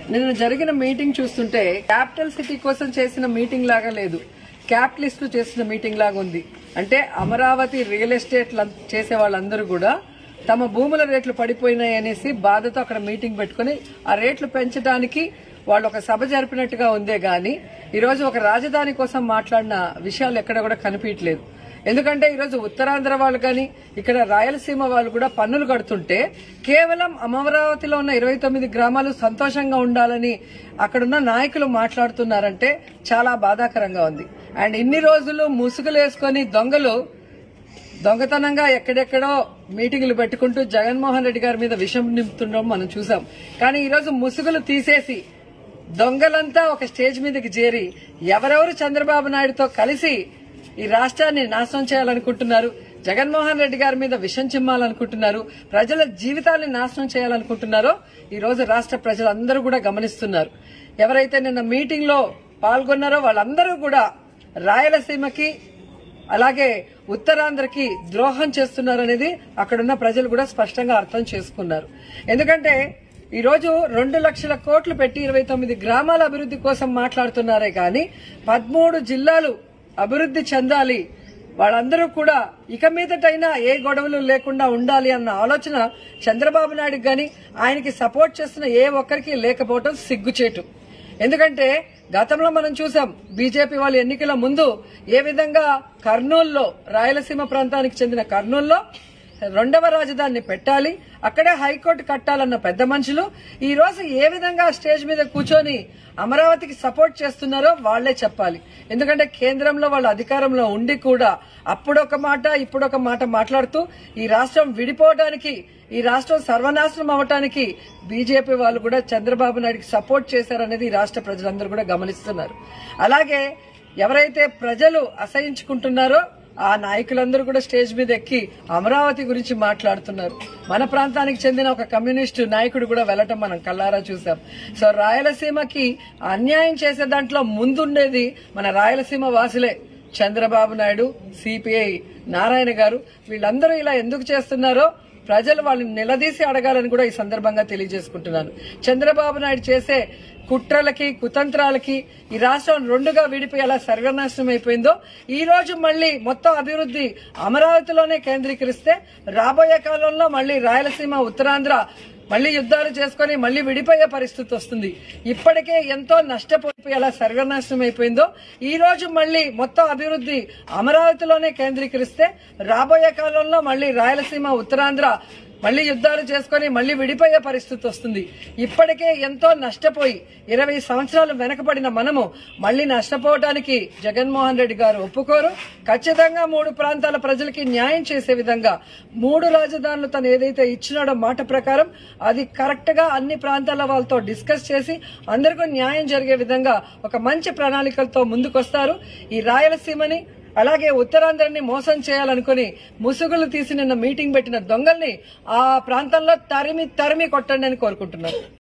నిన్న జరిగిన మీటింగ్ చూస్తుంటే క్యాపిటల్ సిటీ కోసం చేసిన మీటింగ్ లాగా లేదు క్యాపిటలిస్ట్ చేసిన మీటింగ్ లాగా ఉంది అంటే అమరావతి రియల్ ఎస్టేట్ చేసే వాళ్ళందరూ కూడా తమ భూముల రేట్లు పడిపోయినాయి అనేసి బాధతో అక్కడ మీటింగ్ పెట్టుకుని ఆ రేట్లు పెంచడానికి వాళ్ళు ఒక సభ జరిపినట్టుగా ఉందే గాని ఈరోజు ఒక రాజధాని కోసం మాట్లాడిన విషయాలు ఎక్కడ కూడా కనిపించలేదు ఎందుకంటే ఈరోజు ఉత్తరాంధ్ర వాళ్ళు కానీ ఇక్కడ రాయలసీమ వాళ్ళు కూడా పన్నులు కడుతుంటే కేవలం అమరావతిలో ఉన్న ఇరవై తొమ్మిది గ్రామాలు సంతోషంగా ఉండాలని అక్కడున్న నాయకులు మాట్లాడుతున్నారంటే చాలా బాధాకరంగా ఉంది అండ్ ఇన్ని రోజులు ముసుగులు వేసుకొని దొంగలు దొంగతనంగా ఎక్కడెక్కడో మీటింగులు పెట్టుకుంటూ జగన్మోహన్ రెడ్డి గారి మీద విషం నింపుతుండడం మనం చూసాం కానీ ఈరోజు ముసుగులు తీసేసి దొంగలంతా ఒక స్టేజ్ మీదకి చేరి ఎవరెవరు చంద్రబాబు నాయుడుతో కలిసి ఈ రాష్ట్రాన్ని నాశనం చేయాలనుకుంటున్నారు జగన్మోహన్ రెడ్డి గారి మీద విషం చిమ్మాలనుకుంటున్నారు ప్రజల జీవితాన్ని నాశనం చేయాలనుకుంటున్నారో ఈ రోజు రాష్ట్ర ప్రజలందరూ కూడా గమనిస్తున్నారు ఎవరైతే నిన్న మీటింగ్ లో పాల్గొన్నారో వాళ్ళందరూ కూడా రాయలసీమకి అలాగే ఉత్తరాంధ్రకి ద్రోహం చేస్తున్నారనేది అక్కడున్న ప్రజలు కూడా స్పష్టంగా అర్థం చేసుకున్నారు ఎందుకంటే ఈ రోజు రెండు లక్షల కోట్లు పెట్టి ఇరవై తొమ్మిది గ్రామాల అభివృద్ధి కోసం మాట్లాడుతున్నారే కానీ పదమూడు జిల్లాలు అభివృద్ధి చెందాలి వాళ్ళందరూ కూడా ఇక మీదటైనా ఏ గొడవలు లేకుండా ఉండాలి అన్న ఆలోచన చంద్రబాబు నాయుడు గాని ఆయనకి సపోర్ట్ చేస్తున్న ఏ ఒక్కరికి లేకపోవటం సిగ్గుచేటు ఎందుకంటే గతంలో మనం చూసాం బీజేపీ వాళ్ళు ఎన్నికల ముందు ఏ విధంగా కర్నూలులో రాయలసీమ ప్రాంతానికి చెందిన కర్నూలులో రెండవ రాజధానిని పెట్టాలి అక్కడే హైకోర్టు కట్టాలన్న పెద్ద మనుషులు ఈ రోజు ఏ విధంగా స్టేజ్ మీద కూర్చొని అమరావతికి సపోర్ట్ చేస్తున్నారో వాళ్లే చెప్పాలి ఎందుకంటే కేంద్రంలో వాళ్ళు అధికారంలో ఉండి కూడా అప్పుడొక మాట ఇప్పుడొక మాట మాట్లాడుతూ ఈ రాష్ట్రం విడిపోవడానికి ఈ రాష్ట్రం సర్వనాశనం అవటానికి బీజేపీ వాళ్ళు కూడా చంద్రబాబు నాయుడుకి సపోర్ట్ చేశారనేది ఈ రాష్ట్ర ప్రజలందరూ కూడా గమనిస్తున్నారు అలాగే ఎవరైతే ప్రజలు అసహించుకుంటున్నారో ఆ నాయకులందరూ కూడా స్టేజ్ మీద ఎక్కి అమరావతి గురించి మాట్లాడుతున్నారు మన ప్రాంతానికి చెందిన ఒక కమ్యూనిస్టు నాయకుడు కూడా వెళ్లటం మనం కల్లారా చూసాం సో రాయలసీమకి అన్యాయం చేసే దాంట్లో ముందుండేది మన రాయలసీమ వాసులే చంద్రబాబు నాయుడు సిపిఐ నారాయణ గారు వీళ్ళందరూ ఇలా ఎందుకు చేస్తున్నారో ప్రజలు వాళ్ళని నిలదీసి అడగాలని కూడా ఈ సందర్భంగా తెలియజేసుకుంటున్నాను చంద్రబాబు నాయుడు చేసే కుట్రలకి కుతంత్రాలకి ఈ రాష్ట్రం రెండుగా విడిపోయి ఎలా సర్వనాశనం అయిపోయిందో ఈ రోజు మళ్ళీ మొత్తం అభివృద్ధి అమరావతిలోనే కేంద్రీకరిస్తే రాబోయే కాలంలో మళ్ళీ రాయలసీమ ఉత్తరాంధ్ర మళ్ళీ యుద్ధాలు చేసుకుని మళ్ళీ విడిపోయే పరిస్థితి వస్తుంది ఇప్పటికే ఎంతో నష్టపోయి ఎలా సర్వనాశనం అయిపోయిందో ఈ రోజు మళ్ళీ మొత్తం అభివృద్ధి అమరావతిలోనే కేంద్రీకరిస్తే రాబోయే కాలంలో మళ్ళీ రాయలసీమ ఉత్తరాంధ్ర మళ్ళీ యుద్ధాలు చేసుకుని మళ్ళీ విడిపోయే పరిస్థితి వస్తుంది ఇప్పటికే ఎంతో నష్టపోయి ఇరవై సంవత్సరాలు వెనకబడిన మనము మళ్ళీ నష్టపోవడానికి జగన్మోహన్ రెడ్డి గారు ఒప్పుకోరు ఖచ్చితంగా మూడు ప్రాంతాల ప్రజలకి న్యాయం చేసే విధంగా మూడు రాజధానులు తను ఏదైతే ఇచ్చినాడో మాట ప్రకారం అది కరెక్ట్ గా అన్ని ప్రాంతాల వాళ్ళతో డిస్కస్ చేసి అందరికీ న్యాయం జరిగే విధంగా ఒక మంచి ప్రణాళికలతో ముందుకొస్తారు ఈ రాయలసీమని అలాగే ఉత్తరాంధ్రని మోసం చేయాలనుకుని ముసుగులు తీసి నిన్న మీటింగ్ పెట్టిన దొంగల్ని ఆ ప్రాంతంలో తరిమి తరిమి కొట్టండి అని కోరుకుంటున్నారు